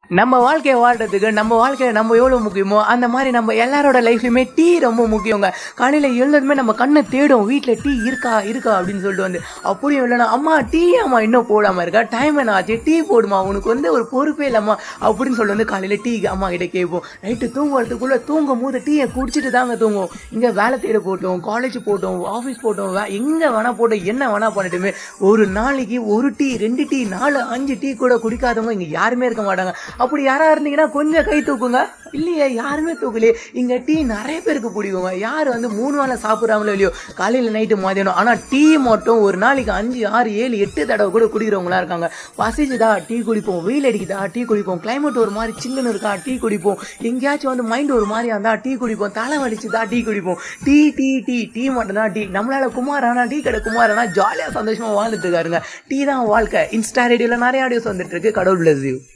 நம்ம வாழ்க்கையை வாழ்றதுக்கு நம்ம வாழ்க்கையில நம்ம எவ்வளோ முக்கியமோ அந்த மாதிரி நம்ம எல்லாரோட லைஃப்லையுமே டீ ரொம்ப முக்கியங்க காலையில் எழுந்ததுமே நம்ம கண்ணை தேடும் வீட்டில் டீ இருக்கா இருக்கா அப்படின்னு சொல்லிட்டு வந்து அப்படியும் இல்லைன்னா அம்மா டீ அம்மா இன்னும் போடாமல் இருக்கா டைம் என்ன ஆச்சு டீ போடுமா உனக்கு வந்து ஒரு பொறுப்பே இல்லைம்மா அப்படின்னு சொல்லி வந்து காலையில் டீ அம்மா கிட்ட கேட்போம் நைட்டு தூங்குறதுக்குள்ளே தூங்கும் போது டீயை குடிச்சிட்டு தாங்க தூங்கும் இங்கே வேலை தேட போட்டோம் காலேஜ் போட்டோம் ஆஃபீஸ் போட்டோம் வே எங்கே வேணா போட்டோம் என்ன வேணா பண்ணிட்டுமே ஒரு நாளைக்கு ஒரு டீ ரெண்டு டீ நாலு அஞ்சு டீ கூட குடிக்காதவங்க இங்கே யாருமே இருக்க மாட்டாங்க அப்படி யாரா இருந்தீங்கன்னா கொஞ்சம் கை தூக்குங்க இல்லையே யாருமே தூக்கலையே இங்க டீ நிறைய பேருக்கு பிடிக்குங்க யார் வந்து மூணு வேளை சாப்பிட்றாங்களோ இல்லையோ காலையில் நைட்டு மதியானம் ஆனால் டீ மட்டும் ஒரு நாளைக்கு அஞ்சு ஆறு ஏழு எட்டு தடவை கூட குடிக்கிறவங்களா இருக்காங்க பசிச்சுதா டீ குடிப்போம் வெயில் அடிக்குதா டீ குடிப்போம் கிளைமேட் ஒரு மாதிரி சில்லுன்னு இருக்கா டீ குடிப்போம் எங்கேயாச்சும் வந்து மைண்ட் ஒரு மாதிரியா இருந்தா டீ குடிப்போம் தலை வலிச்சுதா டீ குடிப்போம் டீ டீ டீ டீ மட்டும் தான் டீ நம்மளால குமாரானா டீ கடை குமாரானா ஜாலியாக சந்தோஷமா வாழ்ந்துட்டு இருக்காருங்க டீ தான் வாழ்க்கை இன்ஸ்டா ரேடியோவில் நிறைய ஆடியோஸ் வந்துட்டு இருக்கு கடவுள் பிளஸ் யூ